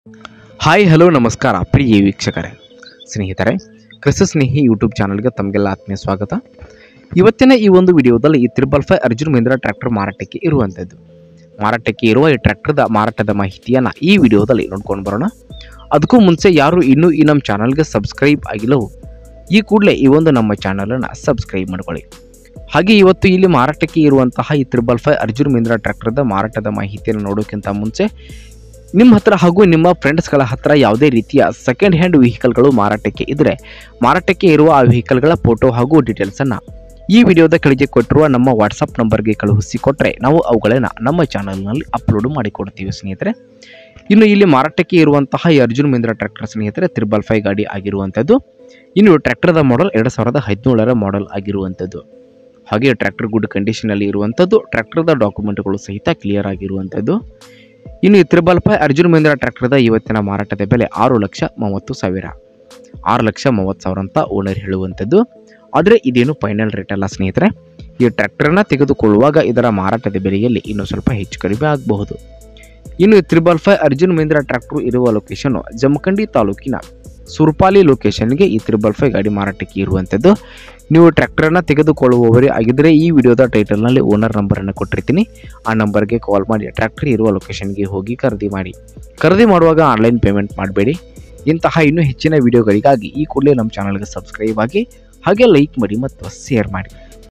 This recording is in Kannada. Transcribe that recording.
ಹಾಯ್ ಹಲೋ ನಮಸ್ಕಾರ ಪ್ರಿಯ ವೀಕ್ಷಕರೇ ಸ್ನೇಹಿತರೆ ಕೃಷಿ ಸ್ನೇಹಿ ಯೂಟ್ಯೂಬ್ ಚಾನಲ್ಗೆ ತಮಗೆಲ್ಲ ಆತ್ಮೀಯ ಸ್ವಾಗತ ಇವತ್ತಿನ ಈ ಒಂದು ವಿಡಿಯೋದಲ್ಲಿ ಈ triple five Arjun Mahindra tractor ಮಾರಾಟಕ್ಕೆ ಇರುವಂಥದ್ದು ಮಾರಾಟಕ್ಕೆ ಇರುವ ಈ ಟ್ರ್ಯಾಕ್ಟರ್ದ ಮಾರಾಟದ ಮಾಹಿತಿಯನ್ನು ಈ ವಿಡಿಯೋದಲ್ಲಿ ನೋಡ್ಕೊಂಡು ಬರೋಣ ಅದಕ್ಕೂ ಮುಂಚೆ ಯಾರು ಇನ್ನೂ ಈ ನಮ್ಮ ಚಾನಲ್ಗೆ ಸಬ್ಸ್ಕ್ರೈಬ್ ಆಗಿಲ್ಲವೋ ಈ ಕೂಡಲೇ ಈ ಒಂದು ನಮ್ಮ ಚಾನಲನ್ನು ಸಬ್ಸ್ಕ್ರೈಬ್ ಮಾಡ್ಕೊಳ್ಳಿ ಹಾಗೆ ಇವತ್ತು ಇಲ್ಲಿ ಮಾರಾಟಕ್ಕೆ ಇರುವಂತಹ ಈ ತ್ರಿಬಲ್ ಫೈ ಅರ್ಜುನ್ ಮಹಿಂದ್ರ ಟ್ರ್ಯಾಕ್ಟರ್ದ ಮಾರಾಟದ ಮಾಹಿತಿಯನ್ನು ನೋಡೋಕ್ಕಿಂತ ಮುಂಚೆ ನಿಮ್ಮ ಹತ್ರ ಹಾಗೂ ನಿಮ್ಮ ಫ್ರೆಂಡ್ಸ್ಗಳ ಹತ್ರ ಯಾವುದೇ ರೀತಿಯ ಸೆಕೆಂಡ್ ಹ್ಯಾಂಡ್ ವೆಹಿಕಲ್ಗಳು ಮಾರಾಟಕ್ಕೆ ಇದ್ದರೆ ಮಾರಾಟಕ್ಕೆ ಇರುವ ಆ ವೆಹಿಕಲ್ಗಳ ಫೋಟೋ ಹಾಗೂ ಡೀಟೇಲ್ಸನ್ನು ಈ ವಿಡಿಯೋದ ಕೆಳಗೆ ಕೊಟ್ಟಿರುವ ನಮ್ಮ ವಾಟ್ಸಪ್ ನಂಬರ್ಗೆ ಕಳುಹಿಸಿ ಕೊಟ್ಟರೆ ನಾವು ಅವುಗಳನ್ನು ನಮ್ಮ ಚಾನಲ್ನಲ್ಲಿ ಅಪ್ಲೋಡ್ ಮಾಡಿಕೊಡ್ತೀವಿ ಸ್ನೇಹಿತರೆ ಇನ್ನು ಇಲ್ಲಿ ಮಾರಾಟಕ್ಕೆ ಇರುವಂತಹ ಈ ಅರ್ಜುನ್ ಮಹಿಂದ್ರ ಟ್ರ್ಯಾಕ್ಟರ್ ಸ್ನೇಹಿತರೆ ತ್ರಿಬಲ್ ಫೈ ಗಾಡಿ ಆಗಿರುವಂಥದ್ದು ಇನ್ನು ಟ್ರ್ಯಾಕ್ಟರ್ದ ಮಾಡೆಲ್ ಎರಡು ಸಾವಿರದ ಹದಿನೇಳರ ಮಾಡೆಲ್ ಆಗಿರುವಂಥದ್ದು ಹಾಗೆ ಟ್ರ್ಯಾಕ್ಟರ್ ಗುಡ್ ಕಂಡೀಷನಲ್ಲಿ ಇರುವಂಥದ್ದು ಟ್ರ್ಯಾಕ್ಟರ್ದ ಡಾಕ್ಯುಮೆಂಟ್ಗಳು ಸಹಿತ ಕ್ಲಿಯರ್ ಆಗಿರುವಂಥದ್ದು ಇನ್ನು ಈ ತ್ರಿಬಲ್ ಫೈ ಅರ್ಜುನ್ ಮಹಿಂದ್ರ ಟ್ರ್ಯಾಕ್ಟರ್ದ ಇವತ್ತಿನ ಮಾರಾಟದ ಬೆಲೆ ಆರು ಲಕ್ಷ ಮೂವತ್ತು ಸಾವಿರ ಆರು ಲಕ್ಷ ಮೂವತ್ತು ಸಾವಿರ ಅಂತ ಓನರ್ ಹೇಳುವಂಥದ್ದು ಆದರೆ ಇದೇನು ಫೈನಲ್ ರೇಟ್ ಅಲ್ಲ ಸ್ನೇಹಿತರೆ ಈ ಟ್ರ್ಯಾಕ್ಟರ್ನ ತೆಗೆದುಕೊಳ್ಳುವಾಗ ಇದರ ಮಾರಾಟದ ಬೆಲೆಯಲ್ಲಿ ಇನ್ನೂ ಸ್ವಲ್ಪ ಹೆಚ್ಚು ಕಡಿಮೆ ಆಗಬಹುದು ಇನ್ನು ಈ triple five Arjun Mahindra tractor ಇರುವ ಲೊಕೇಶನ್ ಜಮಖಂಡಿ ತಾಲೂಕಿನ ಸುರ್ಪಾಲಿ ಲೊಕೇಶನ್ಗೆ ಈ ತ್ರಿಬಲ್ ಫೈ ಗಾಡಿ ಮಾರಾಟಕ್ಕೆ ಇರುವಂಥದ್ದು ನೀವು ಟ್ರ್ಯಾಕ್ಟರ್ನ ತೆಗೆದುಕೊಳ್ಳುವವರೇ ಆಗಿದ್ದರೆ ಈ ವಿಡಿಯೋದ ಟೈಟಲ್ನಲ್ಲಿ ಓನರ್ ನಂಬರನ್ನು ಕೊಟ್ಟಿರ್ತೀನಿ ಆ ನಂಬರ್ಗೆ ಕಾಲ್ ಮಾಡಿ ಟ್ರ್ಯಾಕ್ಟರ್ ಇರುವ ಲೊಕೇಶನ್ಗೆ ಹೋಗಿ ಖರೀದಿ ಮಾಡಿ ಖರೀದಿ ಮಾಡುವಾಗ ಆನ್ಲೈನ್ ಪೇಮೆಂಟ್ ಮಾಡಬೇಡಿ ಇಂತಹ ಇನ್ನೂ ಹೆಚ್ಚಿನ ವಿಡಿಯೋಗಳಿಗಾಗಿ ಈ ಕೂಡಲೇ ನಮ್ಮ ಚಾನಲ್ಗೆ ಸಬ್ಸ್ಕ್ರೈಬ್ ಆಗಿ ಹಾಗೆ ಲೈಕ್ ಮಾಡಿ ಮತ್ತು ಶೇರ್ ಮಾಡಿ